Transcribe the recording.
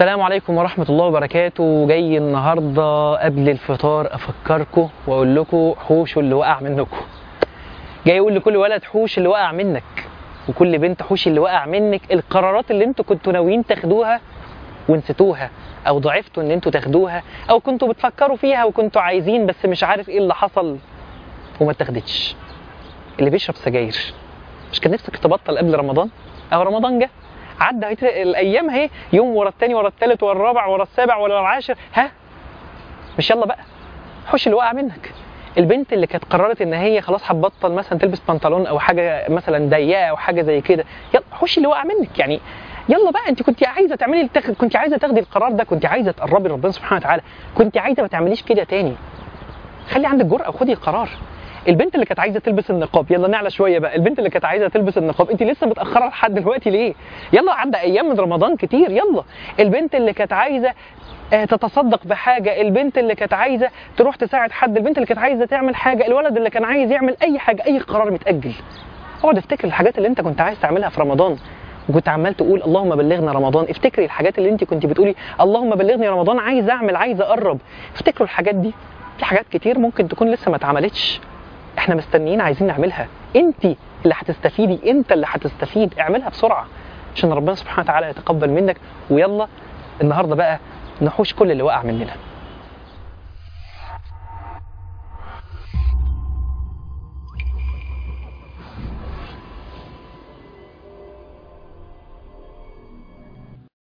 السلام عليكم ورحمة الله وبركاته جاي النهاردة قبل الفطار أفكركم وأقول لكم حوشوا اللي وقع منكم جاي أقول لكل ولد حوش اللي وقع منك وكل بنت حوش اللي وقع منك القرارات اللي انتوا كنتوا ناويين تاخدوها ونسيتوها او ضعفتوا ان انتوا تاخدوها او كنتوا بتفكروا فيها وكنتوا عايزين بس مش عارف ايه اللي حصل وما اتاخدتش اللي بيشرب سجاير مش كان نفسك تبطل قبل رمضان او رمضان جه عدى هيت- الايام اهي يوم ورا التاني ورا التالت ورا الرابع ورا السابع ورا العاشر ها مش يلا بقى حوش اللي وقع منك البنت اللي كانت قررت ان هي خلاص هتبطل مثلا تلبس بنطلون او حاجه مثلا ضيقه او حاجه زي كده يلا حوش اللي وقع منك يعني يلا بقى انت كنت عايزه تعملي التخ... كنت عايزه تاخدي القرار ده كنت عايزه تقربي لربنا سبحانه وتعالى كنت عايزه ما تعمليش كده تاني خلي عندك جرأه وخدي قرار البنت اللي كانت عايزه تلبس النقاب يلا نعلى شويه بقى البنت اللي كانت عايزه تلبس النقاب انت لسه متاخره لحد دلوقتي ليه يلا عدى ايام من رمضان كتير يلا البنت اللي كانت عايزه آه، تتصدق بحاجه البنت اللي كانت عايزه تروح تساعد حد البنت اللي كانت عايزه تعمل حاجه الولد اللي كان عايز يعمل اي حاجه اي قرار متاجل اقعد افتكر الحاجات اللي انت كنت عايز تعملها في رمضان وكنت عمال تقول اللهم بلغنا رمضان افتكري الحاجات اللي انت كنت بتقولي اللهم بلغني رمضان عايز اعمل عايز اقرب افتكروا الحاجات دي في حاجات كتير ممكن تكون لسه ما اتعملتش احنا مستنيين عايزين نعملها انت اللي هتستفيدي انت اللي هتستفيد اعملها بسرعه عشان ربنا سبحانه وتعالى يتقبل منك ويلا النهارده بقى نحوش كل اللي وقع مننا